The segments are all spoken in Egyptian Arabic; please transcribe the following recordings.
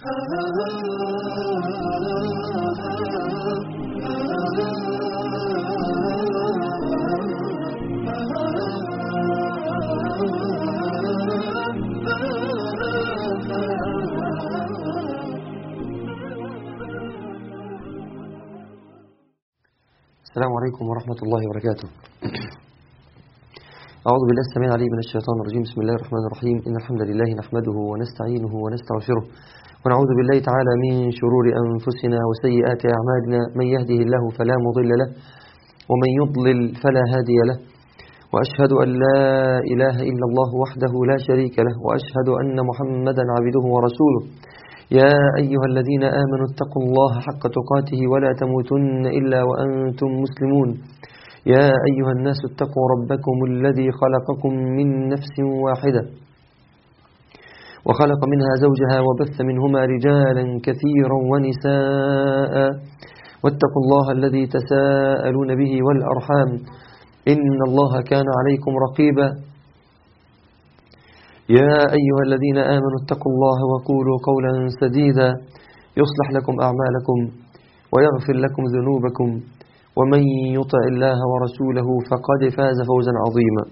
السلام عليكم ورحمة الله وبركاته أعوذ بالله السميع العليم من الشيطان الرجيم بسم الله الرحمن الرحيم إن الحمد لله نحمده ونستعينه ونستغفره ونعوذ بالله تعالى من شرور أنفسنا وسيئات أعمالنا من يهده الله فلا مضل له ومن يضلل فلا هادي له وأشهد أن لا إله إلا الله وحده لا شريك له وأشهد أن محمدا عبده ورسوله يا أيها الذين آمنوا اتقوا الله حق تقاته ولا تموتن إلا وأنتم مسلمون يا أيها الناس اتقوا ربكم الذي خلقكم من نفس واحدة وخلق منها زوجها وبث منهما رجالا كثيرا ونساء واتقوا الله الذي تساءلون به والأرحام إن الله كان عليكم رقيبا يا أيها الذين آمنوا اتقوا الله وقولوا قولا سديدا يصلح لكم أعمالكم ويغفر لكم ذنوبكم ومن يطع الله ورسوله فقد فاز فوزا عظيما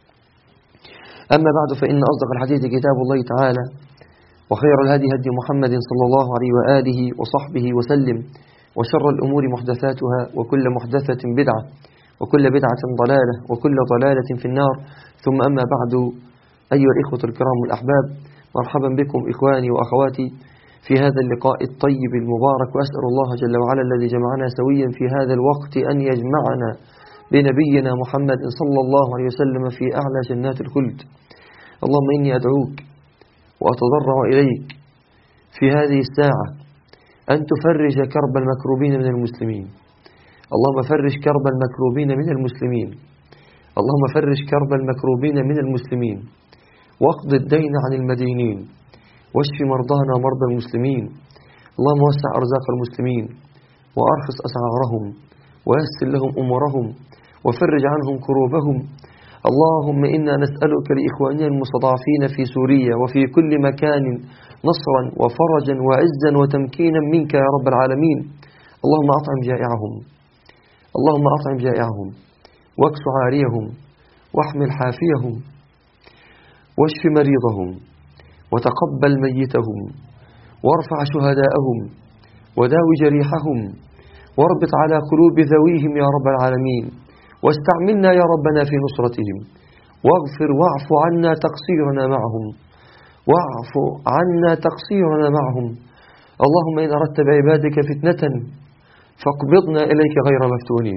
أما بعد فإن أصدق الحديث كتاب الله تعالى وخير الهدي هدي محمد صلى الله عليه وآله وصحبه وسلم وشر الأمور محدثاتها وكل محدثة بدعة وكل بدعة ضلالة وكل ضلالة في النار ثم أما بعد أيها الإخوة الكرام والأحباب مرحبا بكم إخواني وأخواتي في هذا اللقاء الطيب المبارك وأسأل الله جل وعلا الذي جمعنا سويا في هذا الوقت أن يجمعنا بنبينا محمد صلى الله عليه وسلم في أعلى جنات الخلد اللهم إني أدعوك وأتضرع إليك في هذه الساعة أن تفرج كرب المكروبين من المسلمين اللهم فرج كرب المكروبين من المسلمين اللهم فرج كرب المكروبين من المسلمين واقض الدين عن المدينين واشف مرضانا ومرضى المسلمين اللهم وسع أرزاق المسلمين وأرخص أسعارهم ويسر لهم أمورهم وفرج عنهم كروبهم اللهم إنا نسألك لإخواننا المستضعفين في سوريا وفي كل مكان نصرا وفرجا وعزا وتمكينا منك يا رب العالمين اللهم أطعم جائعهم اللهم أطعم جائعهم واكس عاريهم واحمل حافيهم واشف مريضهم وتقبل ميتهم وارفع شهداءهم وداو جريحهم واربط على قلوب ذويهم يا رب العالمين واستعملنا يا ربنا في نصرتهم واغفر واعف عنا تقصيرنا معهم واعف عنا تقصيرنا معهم اللهم إن أردت بعبادك فتنة فاقبضنا إليك غير مفتونين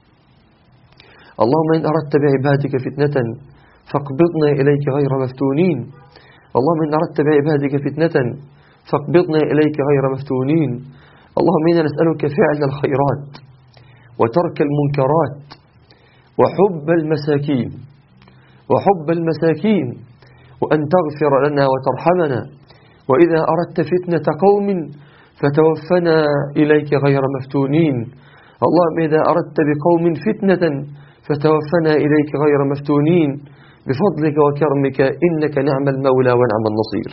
اللهم إن أردت بعبادك فتنة فاقبضنا إليك غير مفتونين اللهم إن أردت بعبادك فتنة فاقبضنا إليك غير مفتونين اللهم إنا نسألك فعل الخيرات وترك المنكرات وحب المساكين وحب المساكين وأن تغفر لنا وترحمنا وإذا أردت فتنة قوم فتوفنا إليك غير مفتونين اللهم إذا أردت بقوم فتنة فتوفنا إليك غير مفتونين بفضلك وكرمك إنك نعم المولى ونعم النصير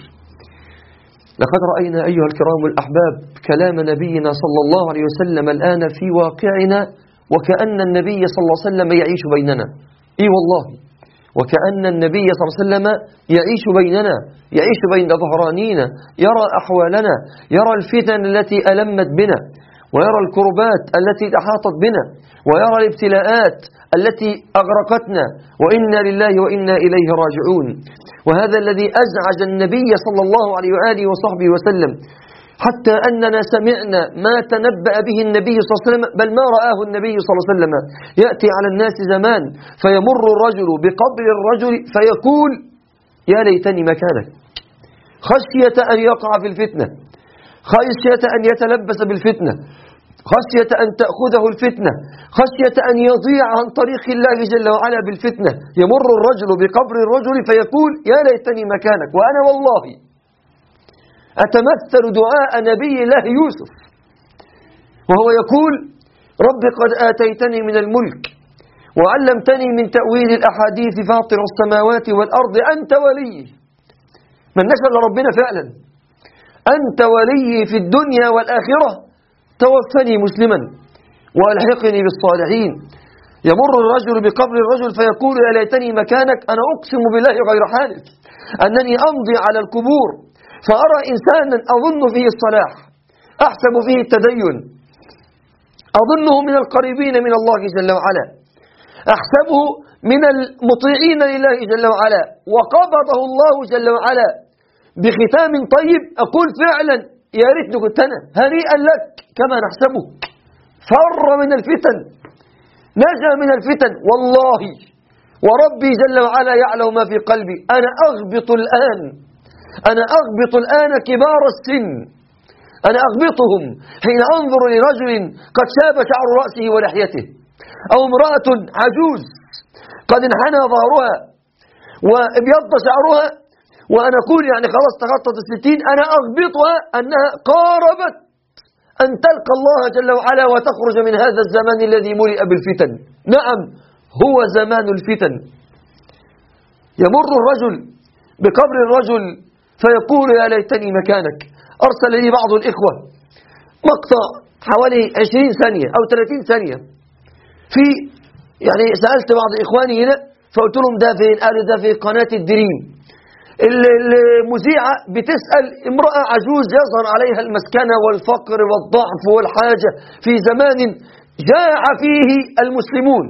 لقد رأينا أيها الكرام الأحباب كلام نبينا صلى الله عليه وسلم الآن في واقعنا وكأن النبي صلى الله عليه وسلم يعيش بيننا إي والله وكأن النبي صلى الله عليه وسلم يعيش بيننا يعيش بين ظهرانينا يرى أحوالنا يرى الفتن التي ألمت بنا ويرى الكربات التي أحاطت بنا ويرى الابتلاءات التي أغرقتنا وإنا لله وإنا إليه راجعون وهذا الذي أزعج النبي صلى الله عليه وآله وصحبه وسلم حتى أننا سمعنا ما تنبأ به النبي صلى الله عليه وسلم بل ما رآه النبي صلى الله عليه وسلم يأتي على الناس زمان فيمر الرجل بقبر الرجل فيقول يا ليتني مكانك خشية أن يقع في الفتنة خشية أن يتلبس بالفتنة خشية أن تأخذه الفتنة خشية أن يضيع عن طريق الله جل وعلا بالفتنة يمر الرجل بقبر الرجل فيقول يا ليتني مكانك وأنا والله أتمثل دعاء نبي الله يوسف وهو يقول رب قد آتيتني من الملك وعلمتني من تأويل الأحاديث فاطر السماوات والأرض أنت ولي من نشر ربنا فعلا أنت ولي في الدنيا والآخرة توفني مسلما والحقني بالصالحين يمر الرجل بقبر الرجل فيقول يا ليتني مكانك أنا أقسم بالله غير حالف أنني أمضي على القبور فأرى إنسانا أظن فيه الصلاح أحسب فيه التدين أظنه من القريبين من الله جل وعلا أحسبه من المطيعين لله جل وعلا وقبضه الله جل وعلا بختام طيب أقول فعلا يا ريتني كنت أنا هنيئا لك كما نحسبه فر من الفتن نجا من الفتن والله وربي جل وعلا يعلم ما في قلبي أنا أغبط الآن أنا أغبط الآن كبار السن أنا أغبطهم حين أنظر لرجل قد شاب شعر رأسه ولحيته أو امرأة عجوز قد انحنى ظهرها وابيض شعرها وأنا أقول يعني خلاص تخطت الستين أنا أغبطها أنها قاربت أن تلقى الله جل وعلا وتخرج من هذا الزمان الذي ملئ بالفتن نعم هو زمان الفتن يمر الرجل بقبر الرجل فيقول يا ليتني مكانك أرسل لي بعض الإخوة مقطع حوالي 20 ثانية أو 30 ثانية في يعني سألت بعض إخواني هنا فقلت لهم ده فين قالوا ده في قناة الدريم المذيعة بتسأل امرأة عجوز يظهر عليها المسكنة والفقر والضعف والحاجة في زمان جاع فيه المسلمون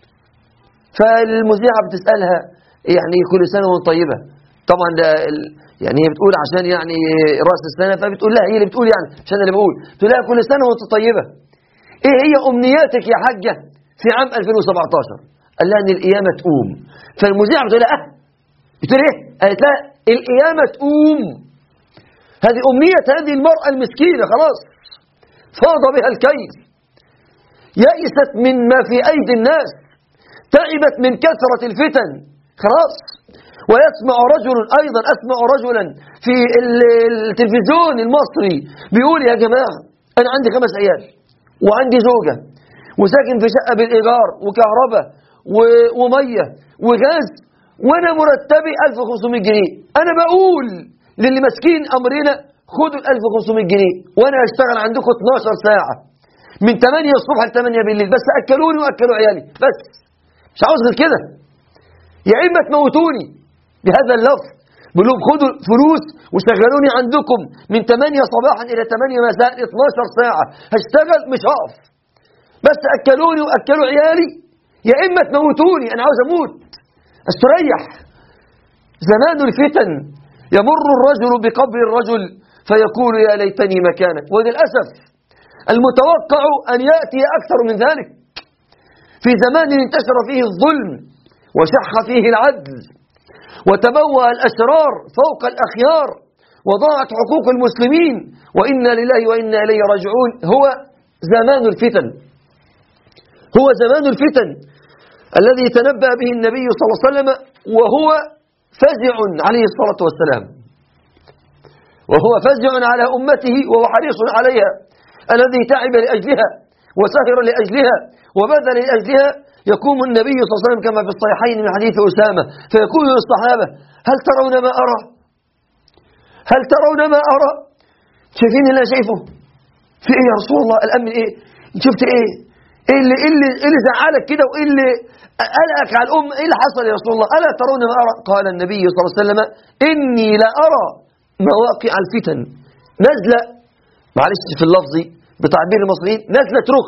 فالمذيعة بتسألها يعني كل سنة وانت طيبة طبعا ده يعني هي بتقول عشان يعني رأس السنة فبتقول لها هي اللي بتقول يعني عشان اللي بقول تقول لها كل سنة وانت طيبة ايه هي امنياتك يا حاجة في عام 2017 قال لها ان القيامة تقوم فالمذيعة بتقول لها اه بتقول ايه قالت لها القيامة تقوم هذه أمنية هذه المرأة المسكينة خلاص فاض بها الكيس يئست من ما في أيدي الناس تعبت من كثرة الفتن خلاص ويسمع رجل أيضا أسمع رجلا في التلفزيون المصري بيقول يا جماعة أنا عندي خمس عيال وعندي زوجة وساكن في شقة بالإيجار وكهرباء ومية وغاز وانا مرتبي 1500 جنيه انا بقول للي ماسكين امرنا خدوا ال 1500 جنيه وانا هشتغل عندكم 12 ساعه من 8 الصبح ل 8 بالليل بس اكلوني واكلوا عيالي بس مش عاوز غير كده يا اما تموتوني بهذا اللفظ بقول لهم خدوا فلوس وشغلوني عندكم من 8 صباحا الى 8 مساء 12 ساعه هشتغل مش هقف بس اكلوني واكلوا عيالي يا اما تموتوني انا عاوز اموت استريح زمان الفتن يمر الرجل بقبر الرجل فيقول يا ليتني مكانك وللأسف المتوقع أن يأتي أكثر من ذلك في زمان انتشر فيه الظلم وشح فيه العدل وتبوأ الأشرار فوق الأخيار وضاعت حقوق المسلمين وإنا لله وإنا إليه راجعون هو زمان الفتن هو زمان الفتن الذي تنبأ به النبي صلى الله عليه وسلم وهو فزع عليه الصلاة والسلام وهو فزع على أمته وهو حريص عليها الذي تعب لأجلها وسهر لأجلها وبذل لأجلها يقوم النبي صلى الله عليه وسلم كما في الصحيحين من حديث أسامة فيقول للصحابة هل ترون ما أرى هل ترون ما أرى شايفين اللي شايفه في ايه يا رسول الله الأمن ايه شفت ايه ايه اللي, إيه اللي, إيه اللي زعلك كده وايه اللي قلقك على الأم ايه اللي حصل يا رسول الله ألا ترون ما أرى قال النبي صلى الله عليه وسلم إني لأرى مواقع الفتن نزلة معلش في اللفظ بتعبير المصريين نزلة ترخ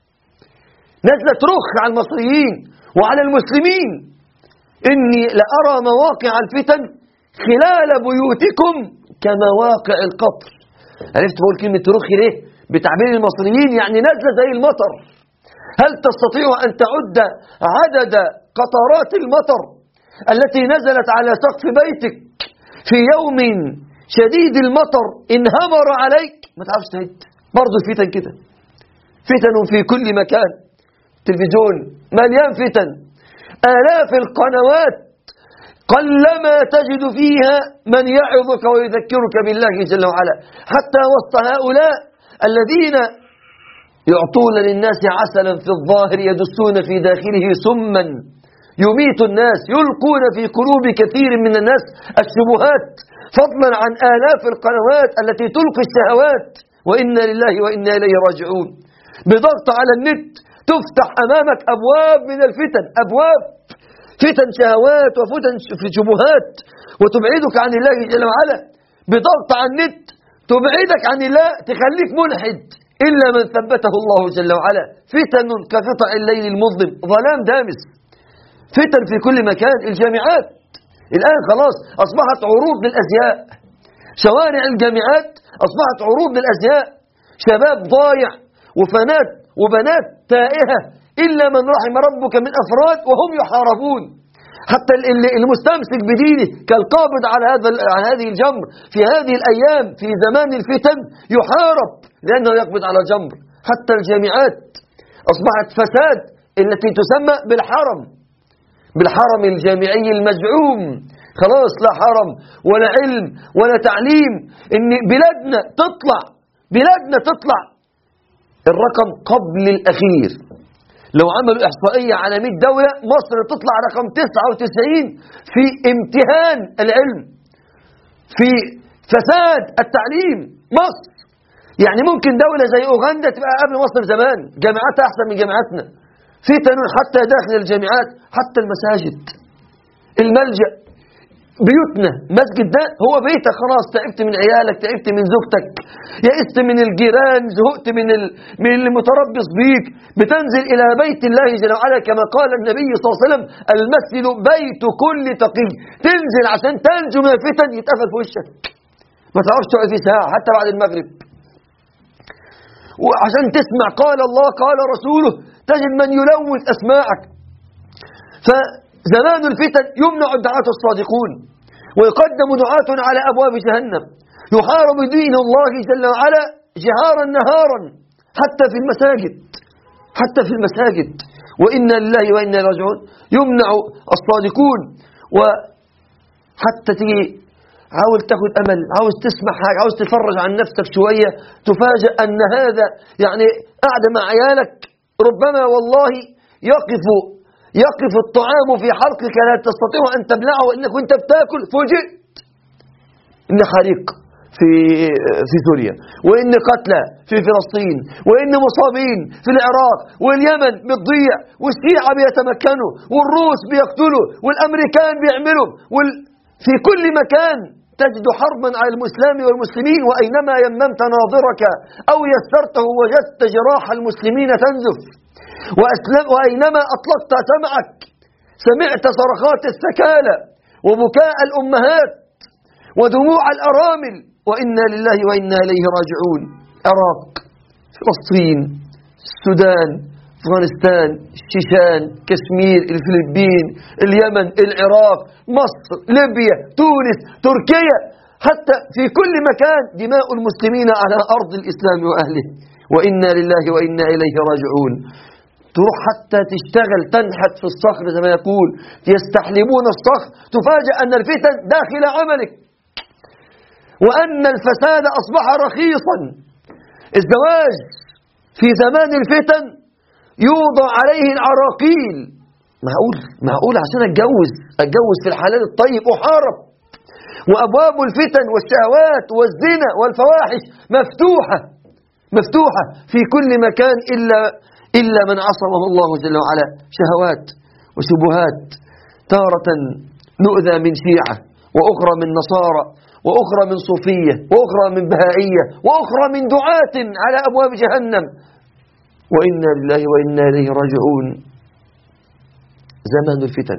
نزلة ترخ على المصريين وعلى المسلمين إني لأرى مواقع الفتن خلال بيوتكم كمواقع القطر عرفت بقول كلمة ترخ ليه بتعبير المصريين يعني نزلة زي المطر هل تستطيع أن تعد عدد قطرات المطر التي نزلت على سقف بيتك في يوم شديد المطر انهمر عليك ما تعرفش تعد برضه الفتن كده فتن في كل مكان تلفزيون مليان فتن آلاف القنوات قلما تجد فيها من يعظك ويذكرك بالله جل وعلا حتى وسط هؤلاء الذين يعطون للناس عسلا في الظاهر يدسون في داخله سما يميت الناس يلقون في قلوب كثير من الناس الشبهات فضلا عن آلاف القنوات التي تلقي الشهوات وإنا لله وإنا إليه راجعون بضغط على النت تفتح أمامك أبواب من الفتن أبواب فتن شهوات وفتن في شبهات وتبعدك عن الله جل وعلا بضغط على النت تبعدك عن الله تخليك ملحد إلا من ثبته الله جل وعلا فتن كقطع الليل المظلم ظلام دامس فتن في كل مكان الجامعات الآن خلاص أصبحت عروض للأزياء شوارع الجامعات أصبحت عروض للأزياء شباب ضايع وفنات وبنات تائهة إلا من رحم ربك من أفراد وهم يحاربون حتى المستمسك بدينه كالقابض على هذا على هذه الجمر في هذه الأيام في زمان الفتن يحارب لأنه يقبض على جمر حتى الجامعات أصبحت فساد التي تسمى بالحرم بالحرم الجامعي المزعوم خلاص لا حرم ولا علم ولا تعليم ان بلادنا تطلع بلادنا تطلع الرقم قبل الأخير لو عملوا إحصائية على 100 دولة مصر تطلع رقم 99 في امتهان العلم في فساد التعليم مصر يعني ممكن دولة زي أوغندا تبقى قبل مصر زمان جامعاتها أحسن من جامعاتنا فتن حتى داخل الجامعات حتى المساجد الملجأ بيوتنا مسجد ده هو بيتك خلاص تعبت من عيالك تعبت من زوجتك يئست من الجيران زهقت من ال... من المتربص بيك بتنزل إلى بيت الله جل وعلا كما قال النبي صلى الله عليه وسلم المسجد بيت كل تقي تنزل عشان تنجو من الفتن يتقفل في وشك ما تعرفش تقعد في ساعة حتى بعد المغرب وعشان تسمع قال الله قال رسوله تجد من يلوث أسماعك فزمان الفتن يمنع الدعاة الصادقون ويقدم دعاة على أبواب جهنم يحارب دين الله جل وعلا جهارا نهارا حتى في المساجد حتى في المساجد وإنا لله وإنا راجعون يمنع الصادقون وحتى تيجي عاوز تاخد أمل عاوز تسمع حاجة عاوز تفرج عن نفسك شوية تفاجأ أن هذا يعني قاعد مع عيالك ربما والله يقف يقف الطعام في حلقك لا تستطيع أن تبلعه إنك وانت بتاكل فوجئت إن حريق في في سوريا وإن قتلى في فلسطين وإن مصابين في العراق واليمن بتضيع والشيعة بيتمكنوا والروس بيقتلوا والأمريكان بيعملوا وال في كل مكان تجد حربا على الإسلام والمسلمين وأينما يممت ناظرك أو يسرته وجدت جراح المسلمين تنزف وأينما أطلقت سمعك سمعت صرخات السكالى وبكاء الأمهات ودموع الأرامل وإنا لله وإنا إليه راجعون عراق فلسطين السودان أفغانستان الشيشان كشمير الفلبين اليمن العراق مصر ليبيا تونس تركيا حتى في كل مكان دماء المسلمين على أرض الإسلام وأهله وإنا لله وإنا إليه راجعون تروح حتى تشتغل تنحت في الصخر زي ما يقول يستحلبون الصخر تفاجأ أن الفتن داخل عملك وأن الفساد أصبح رخيصا الزواج في زمان الفتن يوضع عليه العراقيل معقول معقول عشان اتجوز اتجوز في الحلال الطيب احارب وابواب الفتن والشهوات والزنا والفواحش مفتوحه مفتوحه في كل مكان الا الا من عصمه الله جل وعلا شهوات وشبهات تارة نؤذى من شيعة وأخرى من نصارى وأخرى من صوفية وأخرى من بهائية وأخرى من دعاة على أبواب جهنم وإنا لله وإنا إليه راجعون زمان الفتن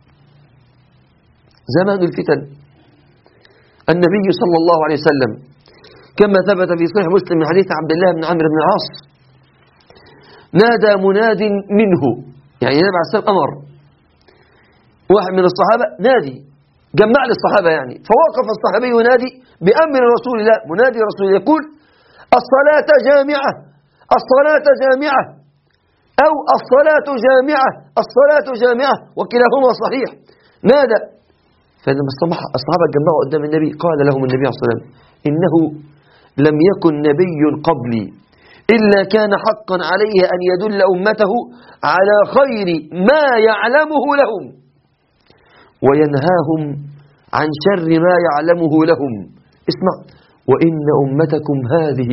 زمان الفتن النبي صلى الله عليه وسلم كما ثبت في صحيح مسلم من حديث عبد الله بن عمرو بن العاص نادى مناد منه يعني النبي عليه السلام أمر واحد من الصحابة نادي جمع للصحابة يعني فوقف الصحابي ينادي بأمر رسول الله منادي رسول الله يقول الصلاة جامعة الصلاة جامعة أو الصلاة جامعة الصلاة جامعة وكلاهما صحيح نادى فلما الصحابة جمعوا قدام النبي قال لهم النبي عليه الصلاة والسلام إنه لم يكن نبي قبلي إلا كان حقا عليه أن يدل أمته على خير ما يعلمه لهم وينهاهم عن شر ما يعلمه لهم اسمع وإن أمتكم هذه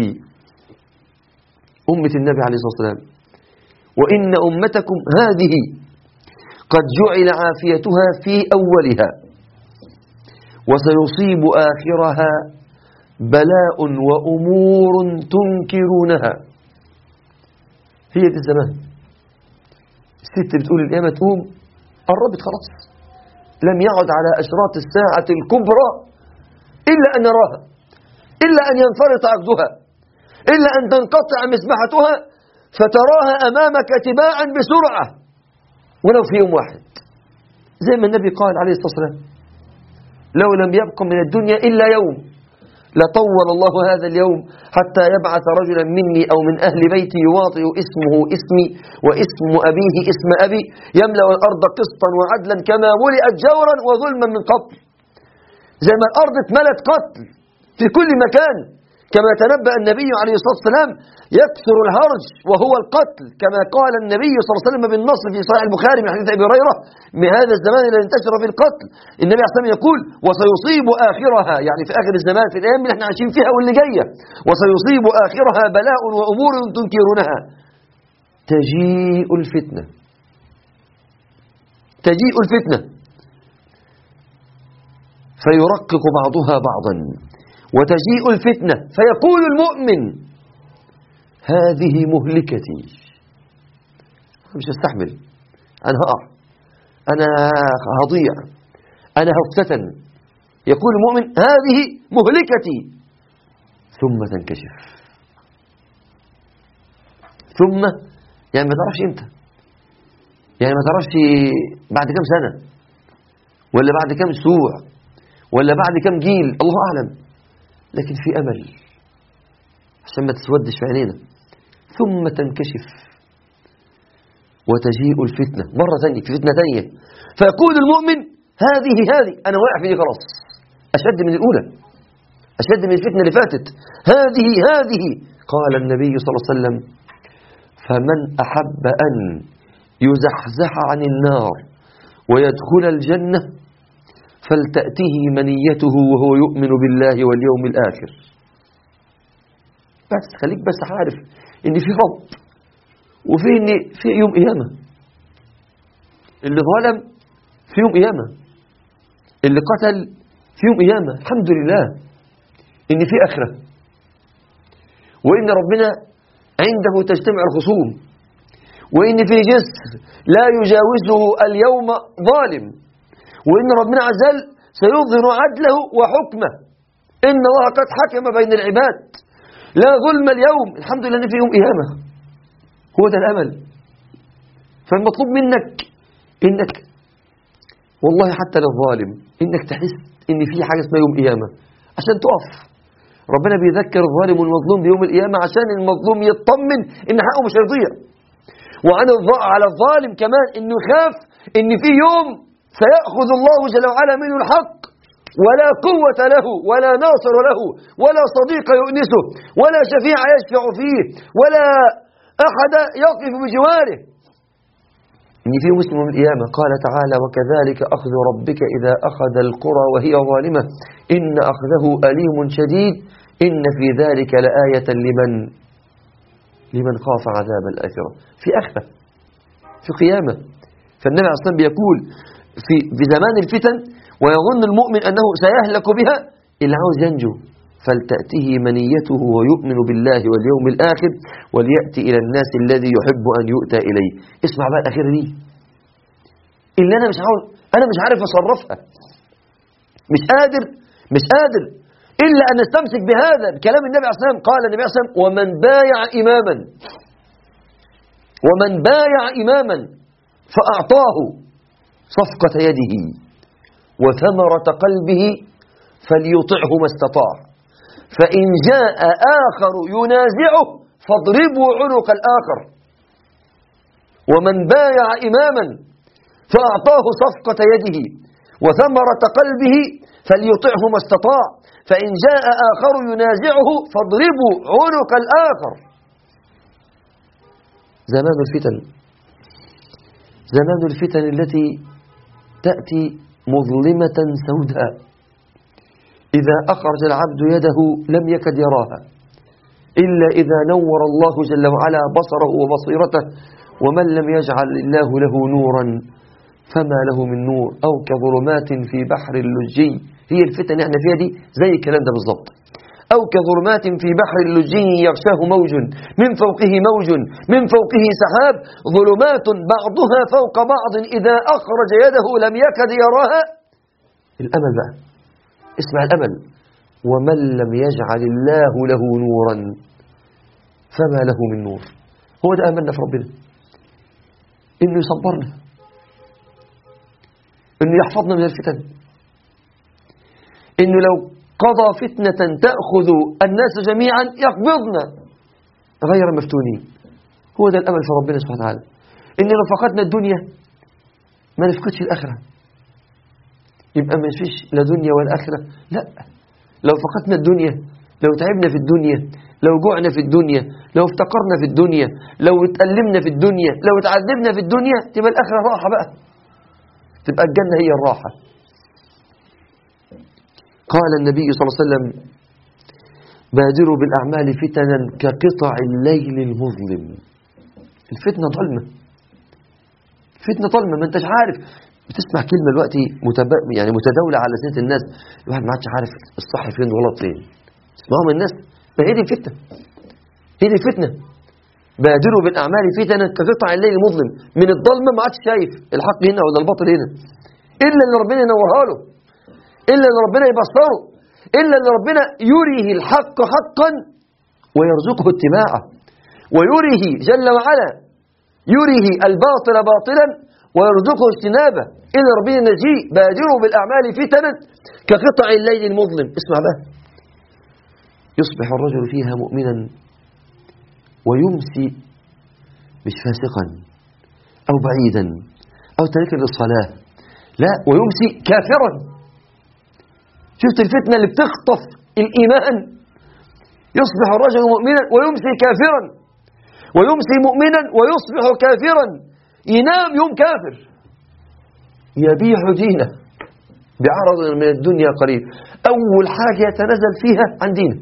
أمة النبي عليه الصلاة والسلام وإن أمتكم هذه قد جعل عافيتها في أولها وسيصيب آخرها بلاء وأمور تنكرونها هي دي الزمان الست بتقول القيامة تقوم قربت خلاص لم يعد على أشراط الساعة الكبرى إلا أن نراها إلا أن ينفرط عقدها إلا أن تنقطع مسبحتها فتراها أمامك تباعا بسرعة ولو في يوم واحد زي ما النبي قال عليه الصلاة والسلام لو لم يبق من الدنيا إلا يوم لطول الله هذا اليوم حتى يبعث رجلا مني أو من أهل بيتي يواطئ اسمه اسمي واسم أبيه اسم أبي يملأ الأرض قسطا وعدلا كما ملئت جورا وظلما من قبل زي ما الأرض اتملت قتل في كل مكان كما تنبأ النبي عليه الصلاة والسلام يكثر الهرج وهو القتل كما قال النبي صلى الله عليه وسلم بالنصر في صحيح البخاري من حديث أبي هريرة من هذا الزمان الذي انتشر في القتل النبي عليه الصلاة والسلام يقول وسيصيب آخرها يعني في آخر الزمان في الأيام اللي احنا عايشين فيها واللي جاية وسيصيب آخرها بلاء وأمور تنكرونها تجيء الفتنة تجيء الفتنة فيرقق بعضها بعضا وتجيء الفتنة فيقول المؤمن هذه مهلكتي مش استحمل أنا هقع أنا هضيع أنا هفتتن يقول المؤمن هذه مهلكتي ثم تنكشف ثم يعني ما تعرفش امتى يعني ما تعرفش بعد كم سنة ولا بعد كم اسبوع ولا بعد كم جيل الله أعلم لكن في أمل عشان ما تسودش في عينينا ثم تنكشف وتجيء الفتنة مرة ثانية في فتنة ثانية فيقول المؤمن هذه هذه أنا واقع في دي خلاص أشد من الأولى أشد من الفتنة اللي فاتت هذه هذه قال النبي صلى الله عليه وسلم فمن أحب أن يزحزح عن النار ويدخل الجنة فلتأته منيته وهو يؤمن بالله واليوم الآخر بس خليك بس عارف ان في رب وفي ان في يوم قيامة اللي ظلم في يوم قيامة اللي قتل في يوم قيامة الحمد لله ان في آخرة وان ربنا عنده تجتمع الخصوم وان في جسر لا يجاوزه اليوم ظالم وإن ربنا عز وجل سيظهر عدله وحكمه إن الله قد حكم بين العباد لا ظلم اليوم الحمد لله في يوم قيامة هو ده الأمل فالمطلوب منك إنك والله حتى للظالم إنك تحس إن في حاجة اسمها يوم قيامة عشان تقف ربنا بيذكر الظالم والمظلوم بيوم القيامة عشان المظلوم يطمن إن حقه مش هيضيع وعن على الظالم كمان إنه يخاف إن في يوم سيأخذ الله جل وعلا منه الحق ولا قوة له ولا ناصر له ولا صديق يؤنسه ولا شفيع يشفع فيه ولا أحد يقف بجواره إن في مسلم من القيامة قال تعالى وكذلك أخذ ربك إذا أخذ القرى وهي ظالمة إن أخذه أليم شديد إن في ذلك لآية لمن لمن خاف عذاب الآخرة في أخفة في قيامة فالنبي عليه الصلاة بيقول في, في زمان الفتن ويظن المؤمن أنه سيهلك بها اللي عاوز ينجو فلتأته منيته ويؤمن بالله واليوم الآخر وليأتي إلى الناس الذي يحب أن يؤتى إليه اسمع بقى الأخيرة دي اللي أنا مش عاوز أنا مش عارف أصرفها مش قادر مش قادر إلا أن نستمسك بهذا بكلام النبي عليه الصلاة والسلام قال النبي عليه الصلاة والسلام ومن بايع إماما ومن بايع إماما فأعطاه صفقة يده وثمرة قلبه فليطعه ما استطاع فإن جاء آخر ينازعه فاضربوا عنق الآخر ومن بايع إماما فأعطاه صفقة يده وثمرة قلبه فليطعه ما استطاع فإن جاء آخر ينازعه فاضربوا عنق الآخر زمان الفتن زمان الفتن التي تأتي مظلمة سوداء إذا أخرج العبد يده لم يكد يراها إلا إذا نور الله جل وعلا بصره وبصيرته ومن لم يجعل الله له نورا فما له من نور أو كظلمات في بحر اللجي هي الفتن احنا فيها دي زي الكلام ده بالظبط أو كظلمات في بحر اللجي يغشاه موج من فوقه موج من فوقه سحاب ظلمات بعضها فوق بعض إذا أخرج يده لم يكد يراها الأمل بقى اسمع الأمل ومن لم يجعل الله له نورا فما له من نور هو ده أملنا في ربنا إنه يصبرنا إنه يحفظنا من الفتن إنه لو قضى فتنة تأخذ الناس جميعا يقبضنا غير مفتونين هو ده الأمل في ربنا سبحانه وتعالى إن لو فقدنا الدنيا ما نفقدش الآخرة يبقى ما فيش لا دنيا ولا آخرة لا لو فقدنا الدنيا لو تعبنا في الدنيا لو جوعنا في الدنيا لو افتقرنا في الدنيا لو اتألمنا في الدنيا لو اتعذبنا في الدنيا تبقى الآخرة راحة بقى تبقى الجنة هي الراحة قال النبي صلى الله عليه وسلم بادروا بالأعمال فتنا كقطع الليل المظلم الفتنة ظلمة فتنة ظلمة ما انتش عارف بتسمع كلمة دلوقتي متب... يعني متداولة على سنة الناس الواحد ما عادش عارف الصح فين والغلط فين تسمعهم الناس ما هي دي الفتنة هي دي الفتنة بادروا بالأعمال فتنا كقطع الليل المظلم من الظلمة ما عادش شايف الحق هنا ولا الباطل هنا إلا اللي ربنا ينورها له إلا اللي ربنا يبصره إلا اللي ربنا يريه الحق حقا ويرزقه اتباعه ويريه جل وعلا يريه الباطل باطلا ويرزقه اجتنابه إلا ربنا نجيه بادروا بالأعمال فتنا كقطع الليل المظلم اسمع بقى يصبح الرجل فيها مؤمنا ويمسي مش فاسقا أو بعيدا أو تاركا للصلاة لا ويمسي كافرا شفت الفتنة اللي بتخطف الإيمان يصبح الرجل مؤمنا ويمسي كافرا ويمسي مؤمنا ويصبح كافرا ينام يوم كافر يبيع دينه بعرض من الدنيا قليل أول حاجة يتنزل فيها عن دينه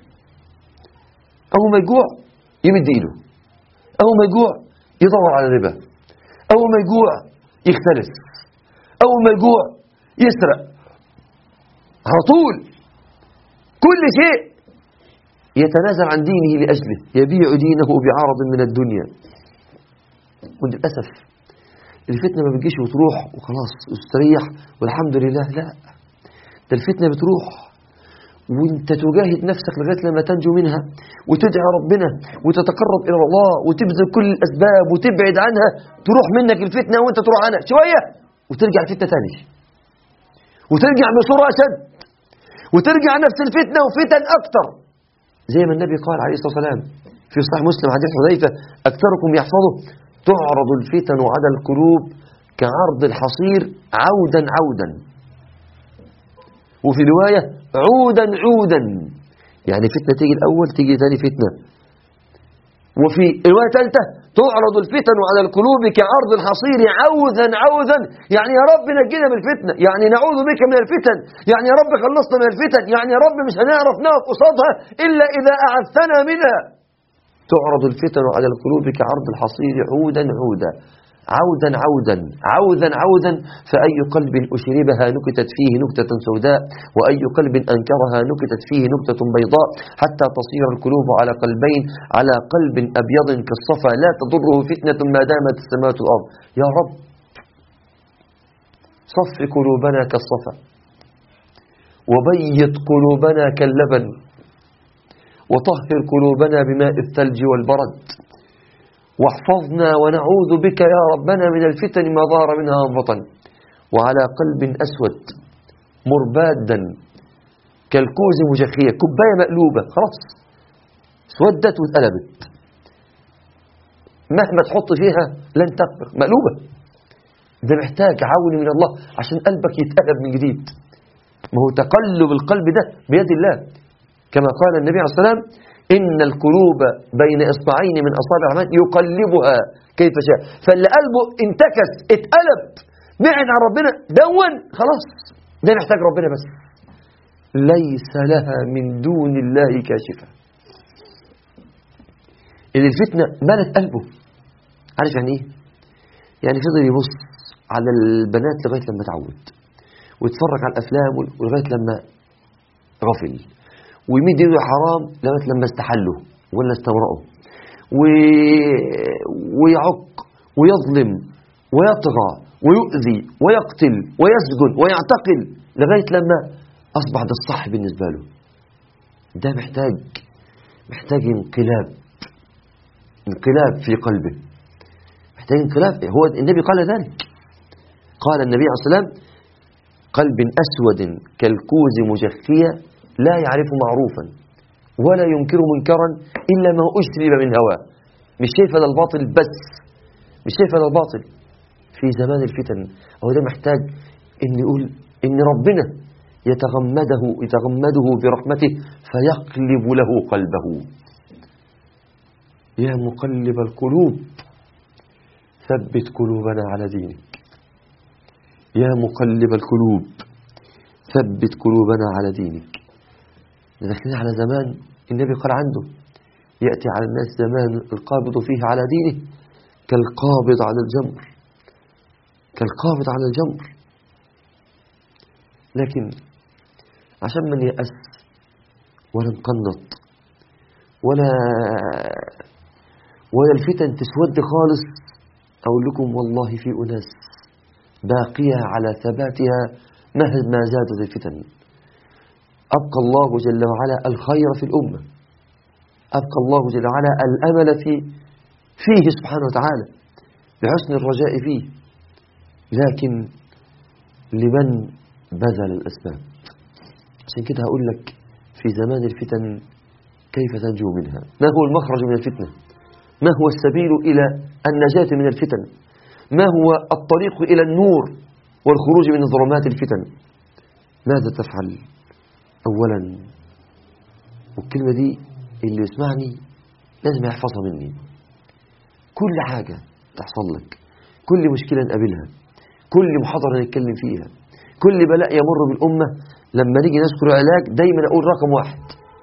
أول ما يجوع يمد إيده أول ما يجوع يدور على الربا أول ما يجوع يختلف أول ما يجوع يسرق على طول كل شيء يتنازل عن دينه لأجله يبيع دينه بعرض من الدنيا وللأسف الفتنة ما بتجيش وتروح وخلاص واستريح والحمد لله لا ده الفتنة بتروح وانت تجاهد نفسك لغاية لما تنجو منها وتدعي ربنا وتتقرب إلى الله وتبذل كل الأسباب وتبعد عنها تروح منك الفتنة وانت تروح عنها شوية وترجع الفتنة تاني وترجع بصورة أشد وترجع نفس الفتنة وفتن أكتر زي ما النبي قال عليه الصلاة والسلام في صحيح مسلم حديث حذيفة أكثركم يحفظه تعرض الفتن على القلوب كعرض الحصير عودا عودا وفي رواية عودا عودا يعني فتنة تيجي الأول تيجي ثاني فتنة وفي رواية ثالثة تعرض الفتن على القلوب كعرض الحصير عوذا عوذا يعني يا رب نجينا من الفتنة يعني نعوذ بك من الفتن يعني يا رب خلصنا من الفتن يعني يا رب مش هنعرف نقف قصادها إلا إذا أعذتنا منها تعرض الفتن على القلوب كعرض الحصير عودا عودا عودا عودا عودا عودا فأي قلب أشربها نكتت فيه نكتة سوداء وأي قلب أنكرها نكتت فيه نكتة بيضاء حتى تصير القلوب على قلبين على قلب أبيض كالصفا لا تضره فتنة ما دامت السماوات والأرض يا رب صف قلوبنا كالصفا وبيض قلوبنا كاللبن وطهر قلوبنا بماء الثلج والبرد واحفظنا ونعوذ بك يا ربنا من الفتن ما ظهر منها وبطن وعلى قلب أسود مربادا كالكوز مجخية كوباية مقلوبة خلاص اسودت واتقلبت مهما تحط فيها لن تقبل مقلوبة ده محتاج عون من الله عشان قلبك يتقلب من جديد ما هو تقلب القلب ده بيد الله كما قال النبي عليه الصلاة والسلام إن القلوب بين إصبعين من أصابع الرحمن يقلبها كيف شاء فاللي قلبه انتكس اتقلب بعد عن ربنا دون خلاص ده محتاج ربنا بس ليس لها من دون الله كاشفة اللي الفتنة ملت قلبه عارف يعني ايه يعني فضل يبص على البنات لغاية لما تعود ويتفرج على الأفلام لغاية لما غفل ويمد يده حرام لغاية لما استحله ولا استورأه و... ويعق ويظلم ويطغى ويؤذي ويقتل ويسجن ويعتقل لغاية لما أصبح ده الصح بالنسبة له ده محتاج محتاج انقلاب انقلاب في قلبه محتاج انقلاب هو النبي قال ذلك قال النبي عليه الصلاة والسلام قلب أسود كالكوز مجخية لا يعرف معروفا ولا ينكر منكرا إلا ما أشرب من هواه مش شايف هذا الباطل بس مش شايف هذا الباطل في زمان الفتن هو ده محتاج ان يقول ان ربنا يتغمده يتغمده برحمته فيقلب له قلبه يا مقلب القلوب ثبت قلوبنا على دينك يا مقلب القلوب ثبت قلوبنا على دينك داخلين على زمان النبي قال عنده يأتي على الناس زمان القابض فيه على دينه كالقابض على الجمر كالقابض على الجمر لكن عشان من يأس ولا نقنط ولا ولا الفتن تسود خالص أقول لكم والله في أناس باقية على ثباتها مهما زادت الفتن أبقى الله جل وعلا الخير في الأمة أبقى الله جل وعلا الأمل في فيه سبحانه وتعالى بحسن الرجاء فيه لكن لمن بذل الأسباب عشان كده هقول لك في زمان الفتن كيف تنجو منها ما هو المخرج من الفتنة ما هو السبيل إلى النجاة من الفتن ما هو الطريق إلى النور والخروج من ظلمات الفتن ماذا تفعل أولا والكلمة دي اللي يسمعني لازم يحفظها مني كل حاجة تحصل لك كل مشكلة نقابلها كل محاضرة نتكلم فيها كل بلاء يمر بالأمة لما نيجي نذكر علاج دايما أقول رقم واحد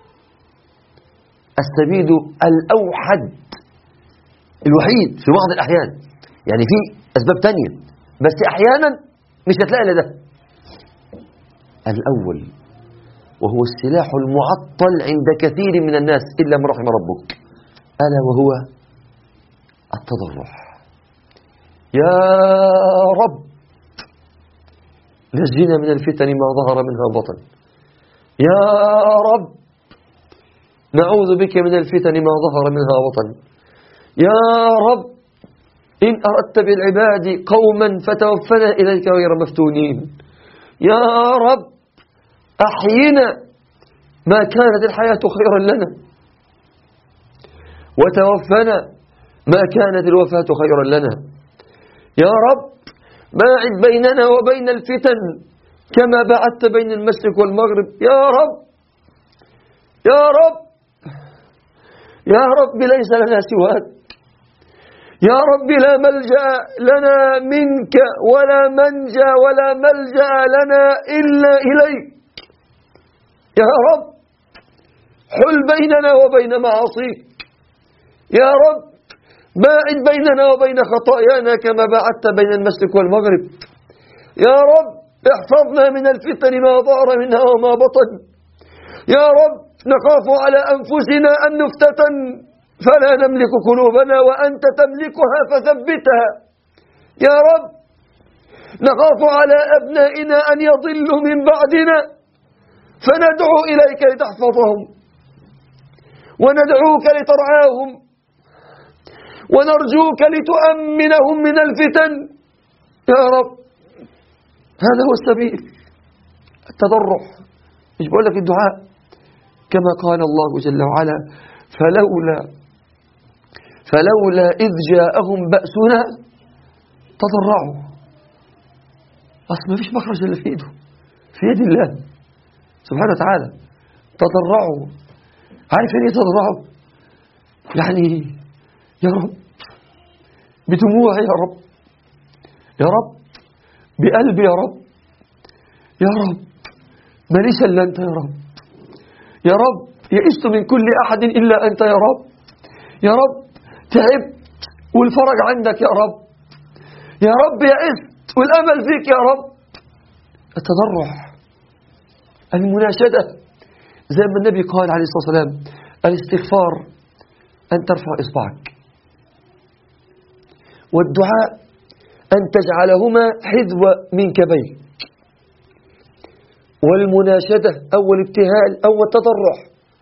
السبيل الأوحد الوحيد في بعض الأحيان يعني في أسباب تانية بس أحيانا مش هتلاقي إلا ده الأول وهو السلاح المعطل عند كثير من الناس إلا من رحم ربك ألا وهو التضرع يا رب نجينا من الفتن ما ظهر منها بطن يا رب نعوذ بك من الفتن ما ظهر منها بطن يا رب إن أردت بالعباد قوما فتوفنا إليك غير مفتونين يا رب أحينا ما كانت الحياة خيرا لنا وتوفنا ما كانت الوفاة خيرا لنا يا رب باعد بيننا وبين الفتن كما بعدت بين المشرق والمغرب يا رب يا رب يا رب ليس لنا سواك يا رب لا ملجأ لنا منك ولا منجا ولا ملجأ لنا إلا إليك يا رب حل بيننا وبين معاصيك يا رب باعد بيننا وبين خطايانا كما باعدت بين المشرق والمغرب يا رب احفظنا من الفتن ما ظهر منها وما بطن يا رب نخاف على أنفسنا أن نفتتن فلا نملك قلوبنا وأنت تملكها فثبتها يا رب نخاف على أبنائنا أن يضلوا من بعدنا فندعو إليك لتحفظهم وندعوك لترعاهم ونرجوك لتؤمنهم من الفتن يا رب هذا هو السبيل التضرع مش بقول لك الدعاء كما قال الله جل وعلا فلولا فلولا إذ جاءهم بأسنا تضرعوا أصل ما فيش مخرج إلا في إيده في يد الله سبحانه وتعالى تضرعوا عارف يعني ايه تضرعوا يعني يا رب بدموع يا رب يا رب بقلبي يا رب يا رب ماليش إلا أنت يا رب يا رب يئست من كل أحد إلا أنت يا رب يا رب تعبت والفرج عندك يا رب يا رب يئست والأمل فيك يا رب التضرع المناشدة زي ما النبي قال عليه الصلاة والسلام الاستغفار أن ترفع إصبعك والدعاء أن تجعلهما حذو منكبيك والمناشدة أو الابتهال أو التضرع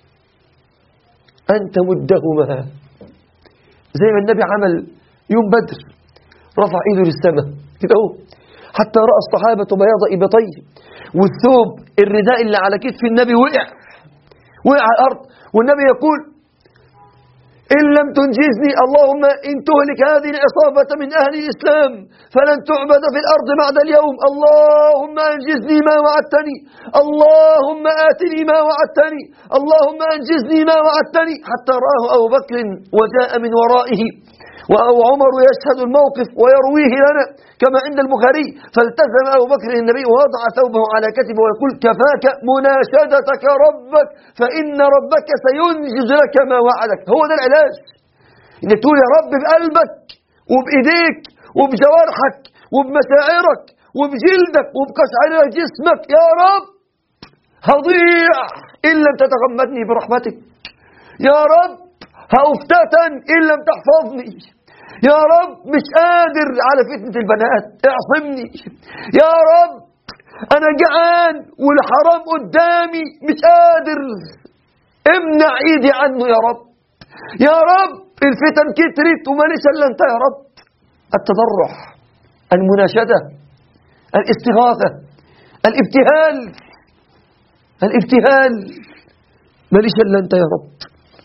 أن تمدهما زي ما النبي عمل يوم بدر رفع ايده للسماء كده اهو حتى رأى الصحابة بياض إبطيه والثوب الرداء اللي على كتف النبي وقع وقع على الأرض والنبي يقول إن لم تنجزني اللهم إن تهلك هذه العصابة من أهل الإسلام فلن تعبد في الأرض بعد اليوم اللهم أنجزني ما وعدتني اللهم آتني ما وعدتني اللهم أنجزني ما وعدتني حتى رآه أبو بكر وجاء من ورائه وأبو عمر يشهد الموقف ويرويه لنا كما عند البخاري فالتزم أبو بكر النبي ووضع ثوبه على كتفه ويقول كفاك مناشدتك ربك فإن ربك سينجز لك ما وعدك هو ده العلاج إنك تقول يا رب بقلبك وبإيديك وبجوارحك وبمشاعرك وبجلدك وبقشعر جسمك يا رب هضيع إن لم تتغمدني برحمتك يا رب هأفتتن إن لم تحفظني يا رب مش قادر على فتنة البنات اعصمني يا رب أنا جعان والحرام قدامي مش قادر امنع ايدي عنه يا رب يا رب الفتن كترت وماليش الا انت يا رب التضرع المناشدة الاستغاثة الابتهال الابتهال ماليش الا انت يا رب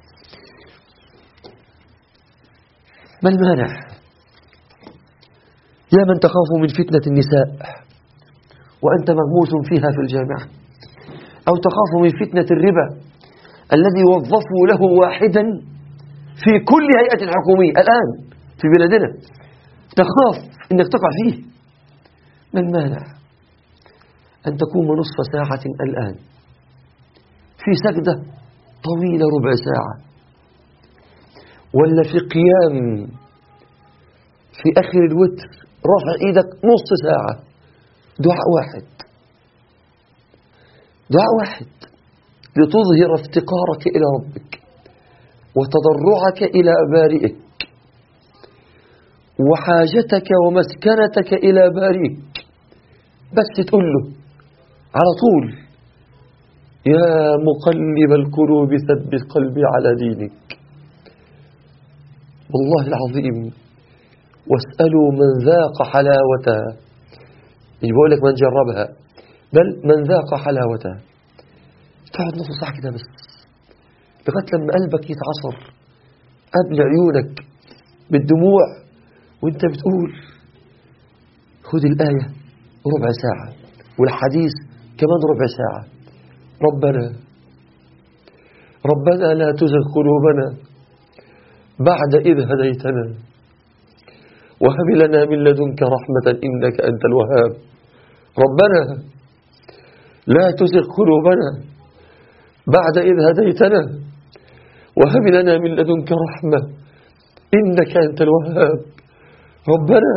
ما المانع يا من تخاف من فتنة النساء وأنت مغموس فيها في الجامعة أو تخاف من فتنة الربا الذي وظفوا له واحدا في كل هيئة حكومية الآن في بلادنا تخاف أنك تقع فيه ما المانع أن تقوم نصف ساعة الآن في سجدة طويلة ربع ساعة ولا في قيام في آخر الوتر رفع إيدك نص ساعة دعاء واحد دعاء واحد لتظهر افتقارك إلى ربك وتضرعك إلى بارئك وحاجتك ومسكنتك إلى بارئك بس تقول له على طول يا مقلب القلوب ثبت قلبي على دينك والله العظيم واسألوا من ذاق حلاوتها مش بقول لك من جربها بل من ذاق حلاوتها تقعد نص ساعة كده بس لغاية لما قلبك يتعصر قبل عيونك بالدموع وانت بتقول خد الآية ربع ساعة والحديث كمان ربع ساعة ربنا ربنا لا تزغ قلوبنا بعد إذ هديتنا وهب لنا من لدنك رحمة إنك أنت الوهاب ربنا لا تزغ قلوبنا بعد إذ هديتنا وهب لنا من لدنك رحمة إنك أنت الوهاب ربنا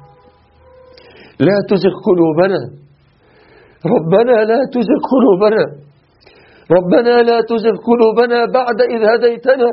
لا تزغ قلوبنا ربنا لا تزغ قلوبنا ربنا لا تزغ قلوبنا بعد إذ هديتنا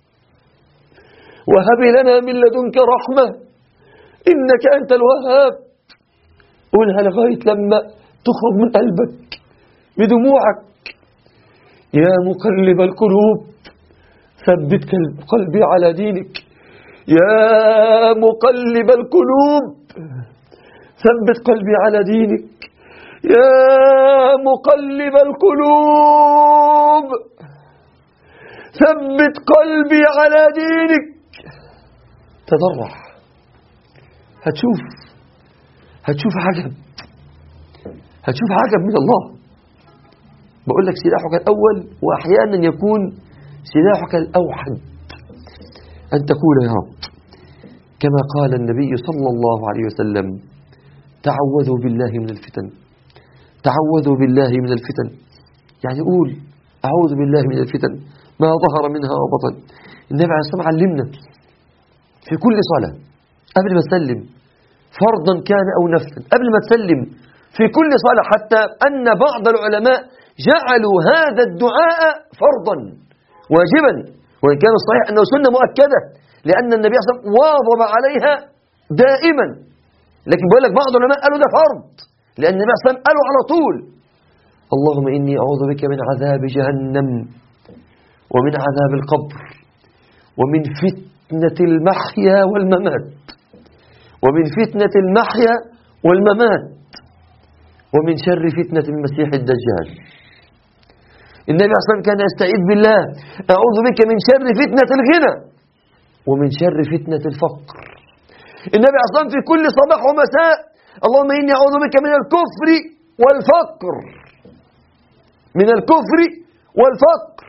وهب لنا من لدنك رحمة إنك أنت الوهاب قولها لغاية لما تخرج من قلبك بدموعك يا مقلب القلوب ثبت قلبي على دينك يا مقلب القلوب ثبت قلبي على دينك يا مقلب القلوب ثبت قلبي على دينك تضرع هتشوف هتشوف عجب هتشوف عجب من الله بقول لك سلاحك الأول وأحيانا يكون سلاحك الأوحد أن تقول يا رب كما قال النبي صلى الله عليه وسلم تعوذوا بالله من الفتن تعوذوا بالله من الفتن يعني قول أعوذ بالله من الفتن ما ظهر منها وبطن النبي عليه الصلاة والسلام علمنا في كل صلاة قبل ما تسلم فرضا كان أو نفلا قبل ما تسلم في كل صلاة حتى أن بعض العلماء جعلوا هذا الدعاء فرضا واجبا وإن كان الصحيح أنه سنة مؤكدة لأن النبي صلى الله عليه وسلم واظب عليها دائما لكن بقول لك بعض العلماء قالوا ده فرض لأن النبي صلى الله عليه وسلم قالوا على طول اللهم إني أعوذ بك من عذاب جهنم ومن عذاب القبر ومن فتنة المحيا والممات ومن فتنة المحيا والممات ومن شر فتنة المسيح الدجال النبي صلى الله عليه وسلم كان يستعيذ بالله أعوذ بك من شر فتنة الغنى ومن شر فتنة الفقر النبي صلى الله عليه وسلم في كل صباح ومساء اللهم إني أعوذ بك من الكفر والفقر من الكفر والفقر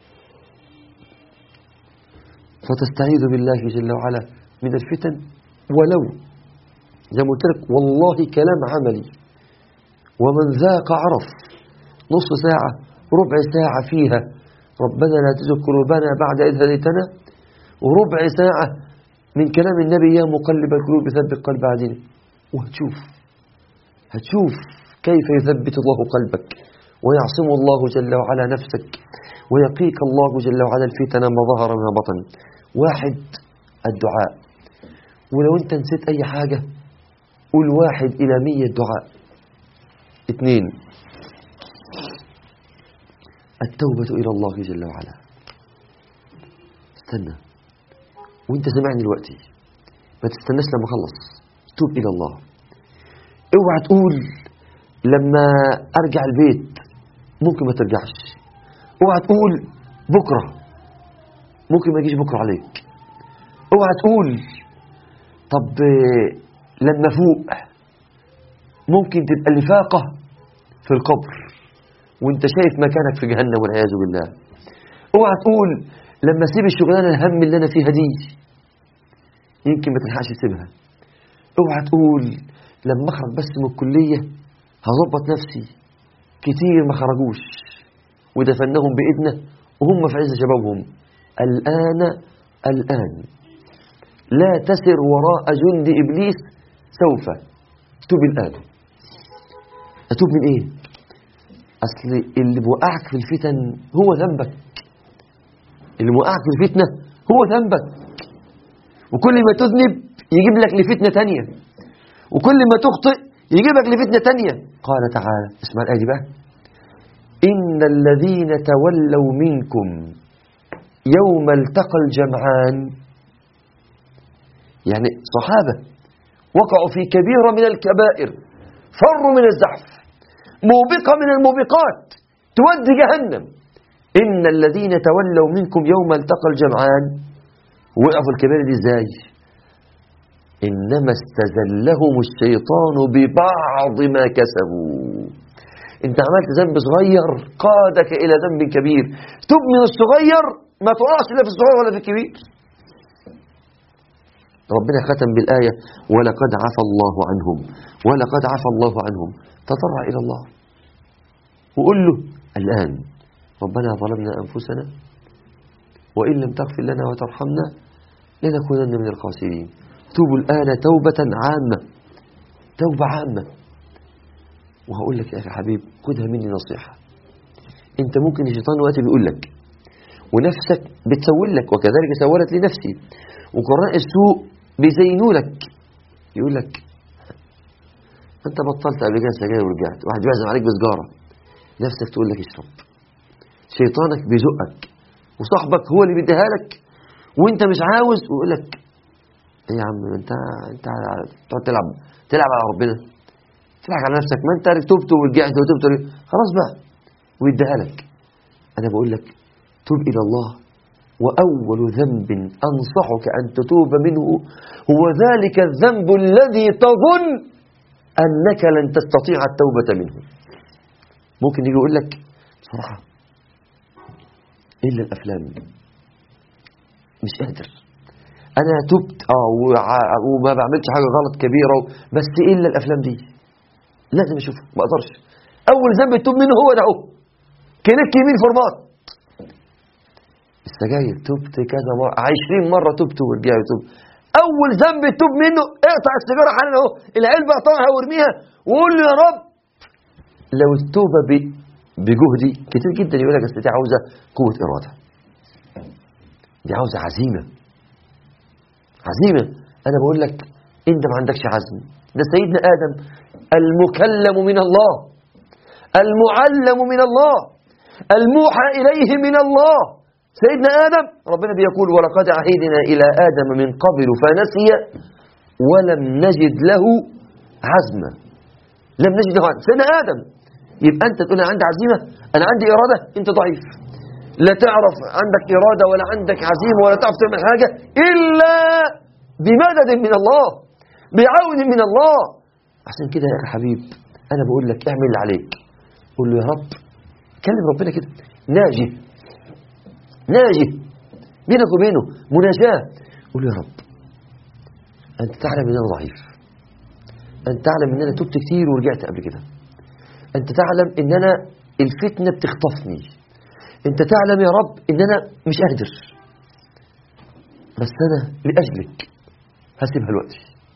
فتستعيذ بالله جل وعلا من الفتن ولو زي ما قلت لك والله كلام عملي ومن ذاق عرف نص ساعة ربع ساعة فيها ربنا لا تزغ قلوبنا بعد إذ هديتنا وربع ساعة من كلام النبي يا مقلب القلوب ثبت قلب عدينا وهتشوف هتشوف كيف يثبت الله قلبك ويعصم الله جل وعلا نفسك ويقيك الله جل وعلا الفتن ما ظهر منها بطن واحد الدعاء ولو انت نسيت اي حاجة قول واحد الى مية دعاء اثنين التوبة الى الله جل وعلا استنى وانت سمعني دلوقتي ما تستناش لما اخلص توب الى الله اوعى تقول لما ارجع البيت ممكن ما ترجعش اوعى تقول بكره ممكن ما يجيش بكره عليك اوعى تقول طب لما فوق ممكن تبقى الفاقة في القبر وانت شايف مكانك في جهنم والعياذ بالله اوعى تقول لما اسيب الشغلانه الهم اللي انا فيها دي يمكن ما تلحقش تسيبها اوعى تقول لما اخرج بس من الكليه هظبط نفسي كتير ما خرجوش ودفنهم بايدنا وهم في عز شبابهم الان الان لا تسر وراء جند ابليس سوف توب الان اتوب من ايه اصل اللي بوقعك في الفتن هو ذنبك اللي موقعك في الفتنة هو ذنبك وكل ما تذنب يجيب لك لفتنة تانية وكل ما تخطئ يجيبك لفتنة تانية قال تعالى اسمع الآية دي بقى إن الذين تولوا منكم يوم التقى الجمعان يعني صحابة وقعوا في كبيرة من الكبائر فروا من الزحف موبقة من الموبقات تودي جهنم إن الذين تولوا منكم يوم التقى الجمعان وقعوا في الكبائر دي ازاي إنما استزلهم الشيطان ببعض ما كسبوا انت عملت ذنب صغير قادك إلى ذنب كبير تب من الصغير ما تقعش لا في الصغير ولا في الكبير ربنا ختم بالآية ولقد عفى الله عنهم ولقد عفى الله عنهم تضرع إلى الله وقل له الآن ربنا ظلمنا أنفسنا وإن لم تغفر لنا وترحمنا لنكونن من الخاسرين توبوا الآن توبة عامة توبة عامة وهقول لك يا أخي حبيب خدها مني نصيحة أنت ممكن الشيطان وقت بيقول لك ونفسك بتسول لك وكذلك سولت لنفسي وقراء السوء بيزينوا لك يقول لك أنت بطلت قبل كده سجاير ورجعت واحد بيعزم عليك بسجارة نفسك تقول لك اشرب شيطانك بيزقك وصاحبك هو اللي بيديها لك وانت مش عاوز ويقول لك ايه يا عم انت انت تقعد تلعب تلعب على ربنا تضحك على نفسك ما انت تبت ورجعت وتبت خلاص بقى ويديها لك انا بقول لك توب الى الله واول ذنب انصحك ان تتوب منه هو ذلك الذنب الذي تظن انك لن تستطيع التوبه منه ممكن يجي يقول لك بصراحه إلا الأفلام مش قادر أنا تبت آه وما بعملش حاجة غلط كبيرة بس إلا الأفلام دي لازم أشوفها ما أقدرش أول ذنب تتوب منه هو ده هو كليك يمين فورمات السجاير تبت كذا مرة 20 مرة تبت ورجع يتوب أول ذنب تتوب منه اقطع السيجارة حالا أهو العلبة اقطعها وارميها وقول له يا رب لو التوبة ب- بجهدي كتير جدا يقول لك أصل دي عاوزة قوة إرادة دي عاوزة عزيمة عزيمة أنا بقول لك أنت ما عندكش عزم ده سيدنا آدم المكلم من الله المعلم من الله الموحى إليه من الله سيدنا آدم ربنا بيقول ولقد عهدنا إلى آدم من قبل فنسي ولم نجد له عزما لم نجد له عزما سيدنا آدم يبقى أنت تقول أنا عندي عزيمة أنا عندي إرادة أنت ضعيف لا تعرف عندك إرادة ولا عندك عزيمة ولا تعرف تعمل حاجة إلا بمدد من الله بعون من الله عشان كده يا حبيب أنا بقول لك اعمل اللي عليك قول له يا رب كلم ربنا كده ناجي ناجي بينك وبينه مناجاة قول له يا رب أنت تعلم إن أنا ضعيف أنت تعلم إن أنا تبت كتير ورجعت قبل كده أنت تعلم إن أنا الفتنة بتخطفني أنت تعلم يا رب إن أنا مش قادر بس أنا لأجلك هسيبها الوقت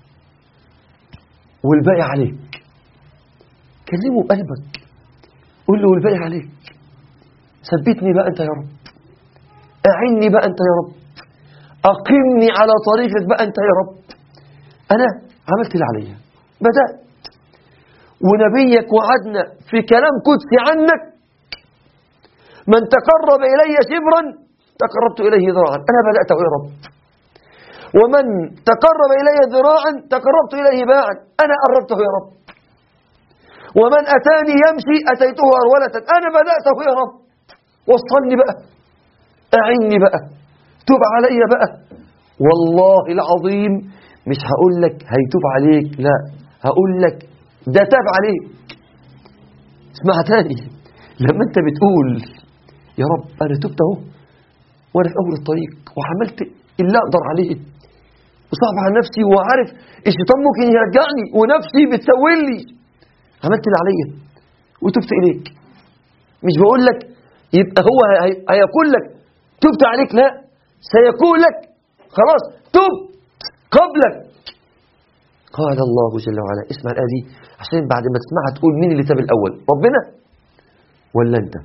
والباقي عليك كلمه بقلبك قول له والباقي عليك ثبتني بقى أنت يا رب أعني بقى أنت يا رب أقمني على طريقك بقى أنت يا رب أنا عملت اللي عليا بدأت ونبيك وعدنا في كلام قدسي عنك من تقرب إلي شبرا تقربت إليه ذراعا أنا بدأت يا رب ومن تقرب إلي ذراعا تقربت إليه باعا أنا قربته يا رب ومن أتاني يمشي أتيته أرولة أنا بدأته يا رب وصلني بقى أعني بقى تب علي بقى والله العظيم مش هقول لك هيتوب عليك لا هقول لك ده تاب عليك اسمعها تاني لما انت بتقول يا رب انا تبت اهو وانا في اول الطريق وعملت اللي اقدر عليه وصعب على نفسي وعارف الشيطان ممكن يرجعني ونفسي بتسول لي عملت اللي عليا وتبت اليك مش بقول لك يبقى هو هي- هيقول لك تبت عليك لا سيقول لك خلاص تب قبلك قال الله جل وعلا اسمع الآية دي عشان بعد ما تسمعها تقول مين اللي تاب الأول ربنا ولا أنت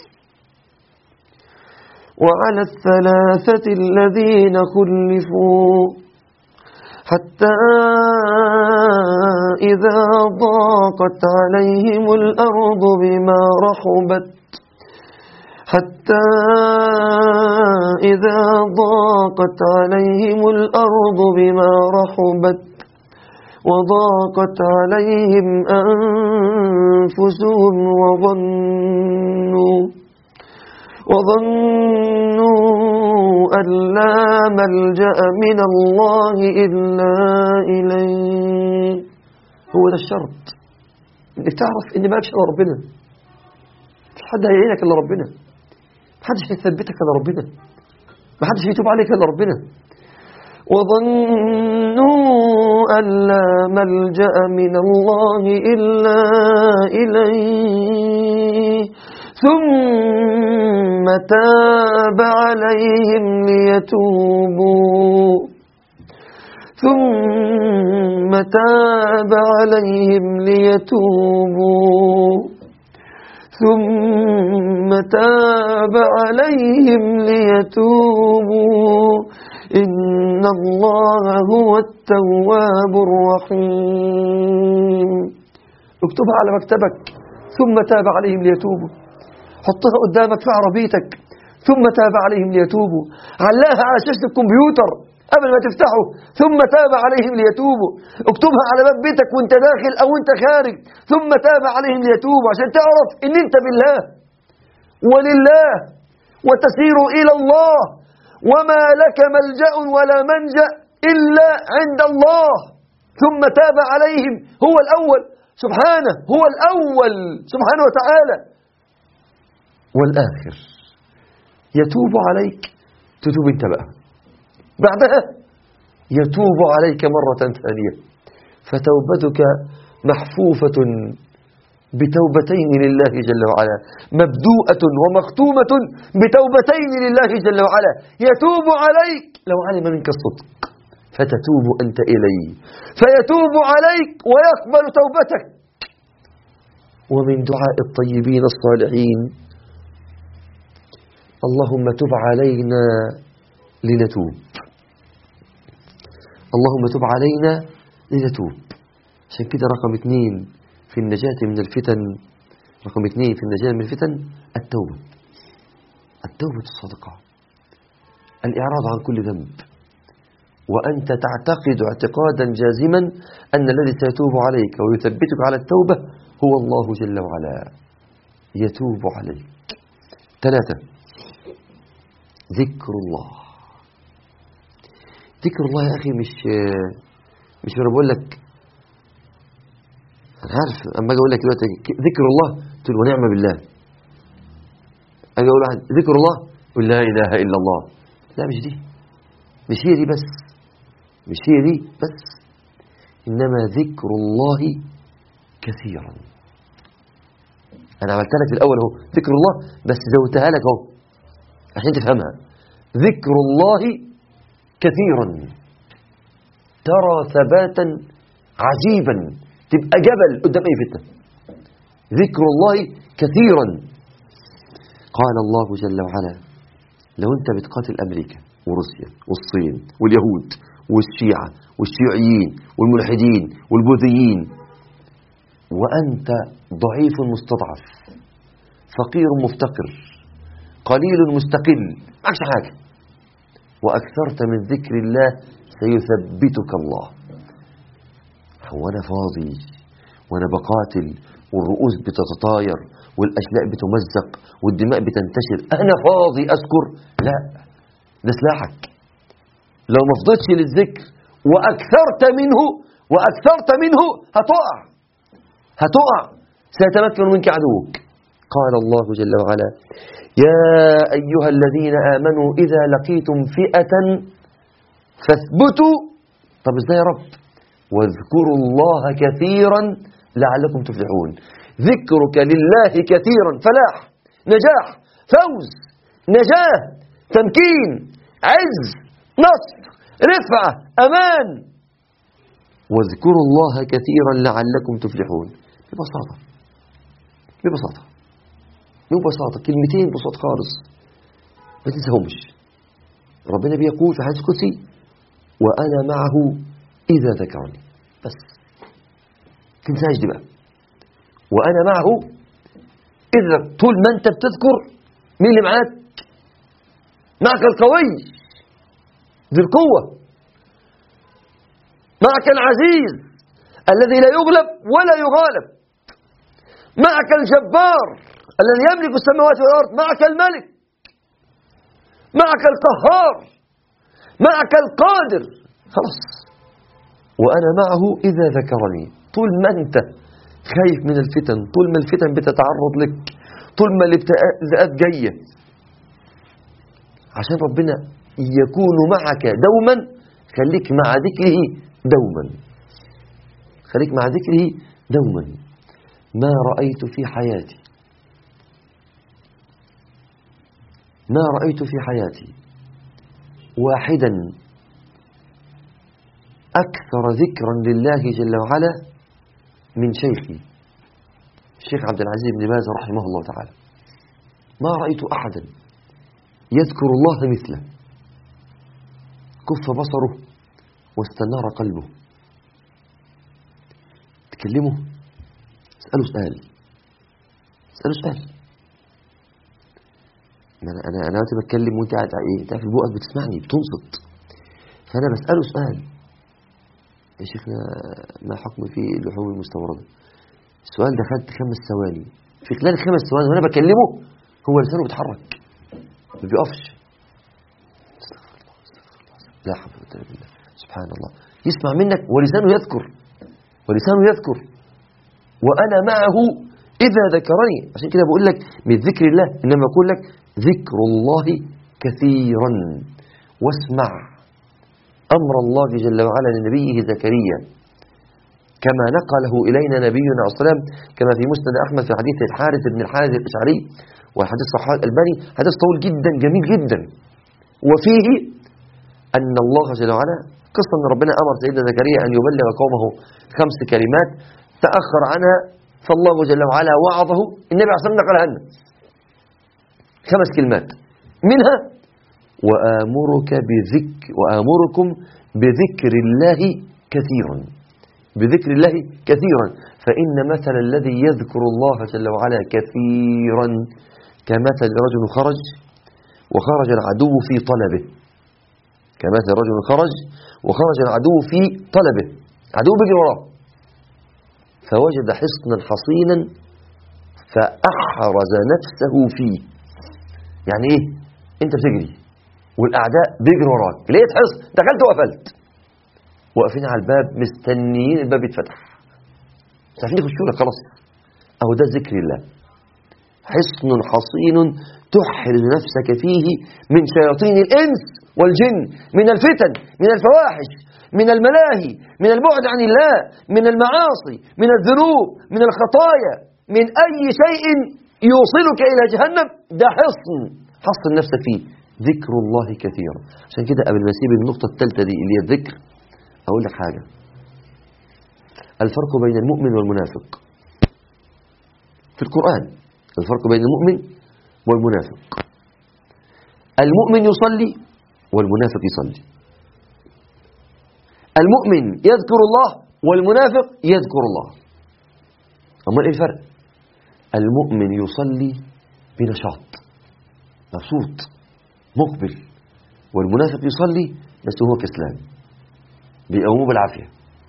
وعلى الثلاثة الذين خلفوا حتى إذا ضاقت عليهم الأرض بما رحبت حتى إذا ضاقت عليهم الأرض بما رحبت وضاقت عليهم أنفسهم وظنوا وظنوا أن لا ملجأ من الله إلا إليه هو ده الشرط انك تعرف ان مالكش الا ربنا مفيش حد هيعينك الا ربنا محدش هيثبتك الا ربنا محدش هيتوب عليك الا ربنا وظنوا أن لا ملجأ من الله إلا إليه ثم تاب عليهم ليتوبوا ثم تاب عليهم ليتوبوا ثم تاب عليهم ليتوبوا إن الله هو التواب الرحيم اكتبها على مكتبك ثم تاب عليهم ليتوبوا حطها قدامك في عربيتك ثم تاب عليهم ليتوبوا علاها على شاشة الكمبيوتر قبل ما تفتحه ثم تاب عليهم ليتوبوا اكتبها على باب بيتك وانت داخل او انت خارج ثم تاب عليهم ليتوبوا عشان تعرف ان انت بالله ولله وتسير الى الله وما لك ملجأ ولا منجأ إلا عند الله ثم تاب عليهم هو الأول سبحانه هو الأول سبحانه وتعالى والآخر يتوب عليك تتوب انت بقى بعدها يتوب عليك مرة ثانية فتوبتك محفوفة بتوبتين لله جل وعلا مبدوءة ومختومة بتوبتين لله جل وعلا يتوب عليك لو علم منك الصدق فتتوب أنت إليه فيتوب عليك ويقبل توبتك ومن دعاء الطيبين الصالحين اللهم تب علينا لنتوب اللهم تب علينا لنتوب عشان كده رقم اثنين في النجاة من الفتن رقم اثنين في النجاة من الفتن التوبة التوبة الصادقة الإعراض عن كل ذنب وأنت تعتقد اعتقادا جازما أن الذي سيتوب عليك ويثبتك على التوبة هو الله جل وعلا يتوب عليك ثلاثة ذكر الله ذكر الله يا أخي مش مش أنا بقول لك أنا عارف أما أجي أقول لك دلوقتي ذكر الله تقول ونعم بالله أجي أقول واحد ذكر الله يقول لا إله إلا الله لا مش دي مش هي دي بس مش هي دي بس إنما ذكر الله كثيرا أنا عملتها لك في الأول أهو ذكر الله بس زودتها لك أهو عشان تفهمها ذكر الله كثيرا ترى ثباتا عجيبا تبقى جبل قدام أي فتنة ذكر الله كثيرا قال الله جل وعلا لو أنت بتقاتل أمريكا وروسيا والصين واليهود والشيعة والشيوعيين والملحدين والبوذيين وأنت ضعيف مستضعف فقير مفتقر قليل مستقل معكش حاجة وأكثرت من ذكر الله سيثبتك الله هو أنا فاضي وأنا بقاتل والرؤوس بتتطاير والأشلاء بتمزق والدماء بتنتشر أنا فاضي أذكر لا ده سلاحك لو ما فضلتش للذكر وأكثرت منه وأكثرت منه هتقع هتقع سيتمكن منك عدوك قال الله جل وعلا يا أيها الذين آمنوا إذا لقيتم فئة فاثبتوا طب ازاي يا رب واذكروا الله كثيرا لعلكم تفلحون ذكرك لله كثيرا فلاح نجاح فوز نجاة تمكين عز نصر رفعة أمان واذكروا الله كثيرا لعلكم تفلحون ببساطة ببساطة ببساطة كلمتين بساط خالص ما تنساهمش ربنا بيقول في حديث قدسي وأنا معه إذا ذكرني بس تنساش دي بقى وأنا معه إذا طول ما أنت بتذكر مين اللي معاك معك القوي ذي القوة معك العزيز الذي لا يغلب ولا يغالب معك الجبار الذي يملك السماوات والأرض معك الملك معك القهار معك القادر خلاص وأنا معه إذا ذكرني طول ما أنت خايف من الفتن طول ما الفتن بتتعرض لك طول ما الابتلاءات جاية عشان ربنا يكون معك دوما خليك مع ذكره دوما خليك مع ذكره دوما ما رأيت في حياتي ما رأيت في حياتي واحدا أكثر ذكرا لله جل وعلا من شيخي الشيخ عبد العزيز بن باز رحمه الله تعالى ما رأيت أحدا يذكر الله مثله كف بصره واستنار قلبه تكلمه اسأله سؤال اسأله سؤال ما انا انا انا دلوقتي بتكلم وانت قاعد ايه انت في بوقك بتسمعني بتنصت فانا بساله سؤال يا شيخنا ما حكم في اللحوم المستورده السؤال ده خد خمس ثواني في خلال خمس ثواني وانا بكلمه هو لسانه بيتحرك ما بيقفش استغفر الله استغفر الله لا حول ولا قوه الا بالله سبحان الله يسمع منك ولسانه يذكر ولسانه يذكر وانا معه اذا ذكرني عشان كده بقول لك من ذكر الله انما اقول لك ذكر الله كثيرا واسمع أمر الله جل وعلا لنبيه زكريا كما نقله إلينا نبينا عليه الصلاة والسلام كما في مسند أحمد في حديث الحارث بن الحارث الأشعري وحديث صحيح الألباني حديث طويل جدا جميل جدا وفيه أن الله جل وعلا قصة أن ربنا أمر سيدنا زكريا أن يبلغ قومه خمس كلمات تأخر عنها فالله جل وعلا وعظه النبي عليه الصلاة والسلام نقلها لنا خمس كلمات منها وآمرك بذكر وآمركم بذكر الله كثيرا بذكر الله كثيرا فإن مثل الذي يذكر الله جل وعلا كثيرا كمثل رجل خرج وخرج العدو في طلبه كمثل رجل خرج وخرج العدو في طلبه عدو بيجري وراه فوجد حصنا حصينا فأحرز نفسه فيه يعني ايه انت بتجري والاعداء بيجروا وراك لقيت حصن دخلت وقفلت واقفين على الباب مستنيين الباب يتفتح مش عارفين يخشوا لك خلاص اهو ده ذكر الله حصن حصين تحرز نفسك فيه من شياطين الانس والجن من الفتن من الفواحش من الملاهي من البعد عن الله من المعاصي من الذنوب من الخطايا من اي شيء يوصلك الى جهنم ده حصن حصن نفسك فيه ذكر الله كثيرا عشان كده قبل ما اسيب النقطه الثالثه دي اللي هي الذكر اقول لك حاجه الفرق بين المؤمن والمنافق في القران الفرق بين المؤمن والمنافق المؤمن يصلي والمنافق يصلي المؤمن يذكر الله والمنافق يذكر الله امال ايه الفرق المؤمن يصلي بنشاط مبسوط مقبل والمنافق يصلي بس هو كسلان بيقومه بالعافيه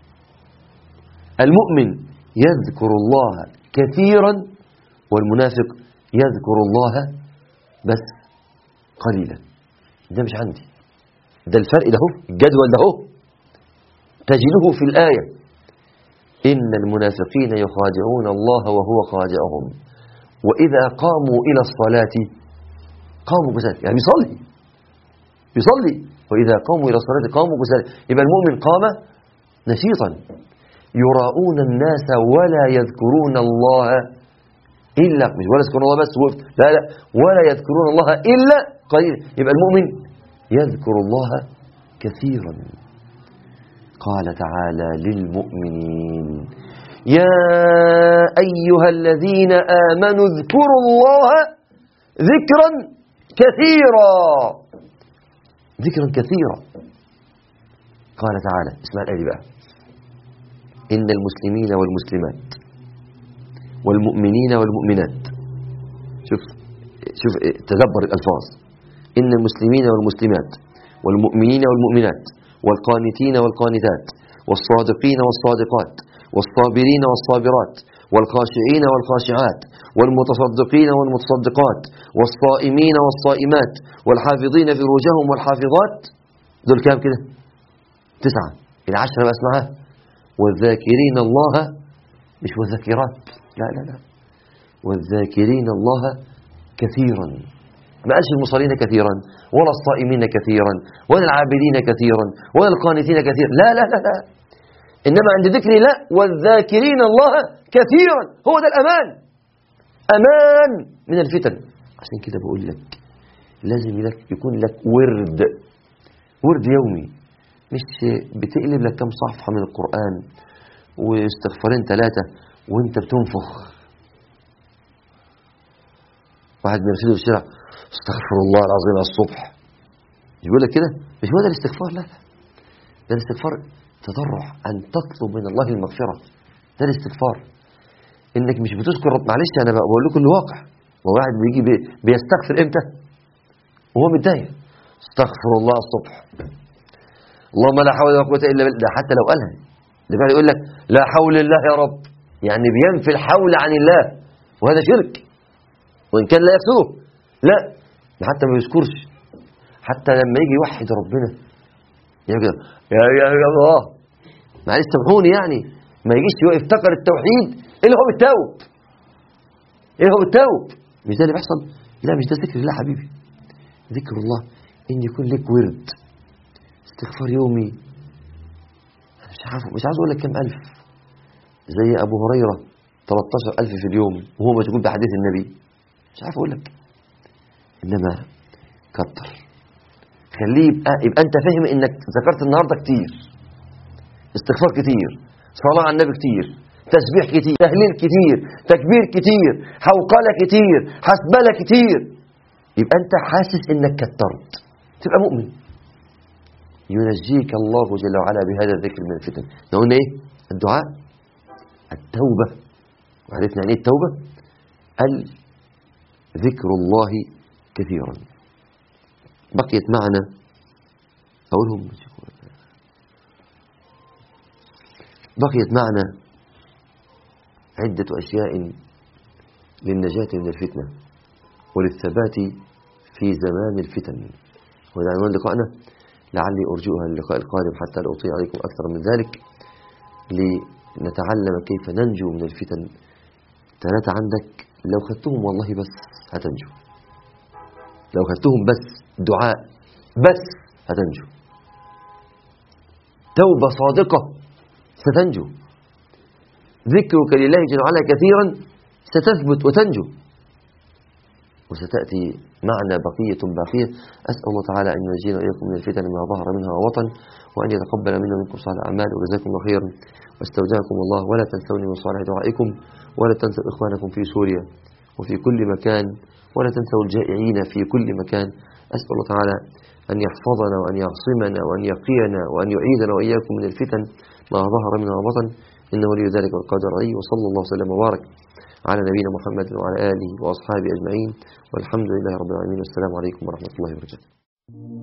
المؤمن يذكر الله كثيرا والمنافق يذكر الله بس قليلا ده مش عندي ده الفرق ده هو الجدول ده هو تجده في الآية إن المنافقين يخادعون الله وهو خادعهم وإذا قاموا إلى الصلاة قاموا كسالى يعني بيصلي بيصلي وإذا قاموا إلى الصلاة قاموا كسالى يبقى المؤمن قام نشيطا يراؤون الناس ولا يذكرون الله إلا مش ولا يذكرون الله بس وقفت لا لا ولا يذكرون الله إلا قليلا يبقى المؤمن يذكر الله كثيرا قال تعالى للمؤمنين يا أيها الذين آمنوا اذكروا الله ذكرا كثيرا ذكرا كثيرا قال تعالى اسمع الآية بقى إن المسلمين والمسلمات والمؤمنين والمؤمنات شوف شوف تدبر الألفاظ إن المسلمين والمسلمات والمؤمنين والمؤمنات والقانتين والقانتات والصادقين والصادقات والصابرين والصابرات والخاشعين والخاشعات والمتصدقين والمتصدقات والصائمين والصائمات والحافظين فروجهم والحافظات دول كام كده تسعة العشرة بقى اسمها والذاكرين الله مش والذاكرات لا لا لا والذاكرين الله كثيرا ما قالش المصلين كثيرا ولا الصائمين كثيرا ولا العابدين كثيرا ولا القانتين كثيرا لا لا لا لا إنما عند ذكر لا والذاكرين الله كثيرا هو ده الأمان أمان من الفتن عشان كده بقول لك لازم لك يكون لك ورد ورد يومي مش بتقلب لك كم صفحة من القرآن واستغفارين ثلاثة وانت بتنفخ واحد بيرسله في الشارع استغفر الله العظيم على الصبح مش بيقول لك كده مش هو ده الاستغفار لا لا ده الاستغفار تضرع ان تطلب من الله المغفره ده الاستغفار انك مش بتذكر رب معلش انا بقول لكم الواقع وواحد بيجي بي بيستغفر امتى وهو متضايق استغفر الله الصبح اللهم لا حول ولا قوه الا بالله ده حتى لو قالها ده بقى يقول لك لا حول الله يا رب يعني بينفي الحول عن الله وهذا شرك وان كان لا يكفره لا ده حتى ما يذكرش حتى لما يجي يوحد ربنا يا يا يا يا الله معلش سامحوني يعني ما يجيش يفتكر التوحيد اللي هو بالتوب ايه هو بالتوب مش ده اللي بيحصل لا مش ده ذكر الله حبيبي ذكر الله ان يكون لك ورد استغفار يومي مش عارف مش عايز اقول لك كام الف زي أبو هريرة 13 ألف في اليوم وهو مشغول بحديث النبي مش عارف أقول لك إنما كتر خليه يبقى, يبقى أنت فاهم إنك ذكرت النهاردة كتير استغفار كتير صلاة على النبي كتير تسبيح كتير تهليل كتير تكبير كتير حوقلة كتير حسبلة كتير يبقى أنت حاسس إنك كترت تبقى مؤمن ينجيك الله جل وعلا بهذا الذكر من الفتن قلنا ايه الدعاء التوبة وعرفنا يعني ايه التوبة ذكر الله كثيرا بقيت معنا أقولهم بقيت معنا عدة أشياء للنجاة من الفتنة وللثبات في زمان الفتن وهذا عنوان لقائنا لعلي أرجئها اللقاء القادم حتى لا أطيع عليكم أكثر من ذلك لنتعلم كيف ننجو من الفتن ثلاثة عندك لو خدتهم والله بس هتنجو لو خدتهم بس دعاء بس هتنجو توبة صادقة ستنجو ذكرك لله جل وعلا كثيرا ستثبت وتنجو وستأتي معنا بقية باقية أسأل الله تعالى أن ينجينا وإياكم من الفتن ما ظهر منها ووطن وأن يتقبل منا ومنكم صالح الأعمال وجزاكم الله خيرا واستودعكم الله ولا تنسوني من صالح دعائكم ولا تنسوا إخوانكم في سوريا وفي كل مكان ولا تنسوا الجائعين في كل مكان أسأل الله تعالى أن يحفظنا وأن يعصمنا وأن يقينا وأن يعيدنا وإياكم من الفتن ما ظهر منها وبطن إنه لي ذلك والقادر عليه وصلى الله وسلم وبارك على نبينا محمد وعلى آله وأصحابه أجمعين والحمد لله رب العالمين والسلام عليكم ورحمة الله وبركاته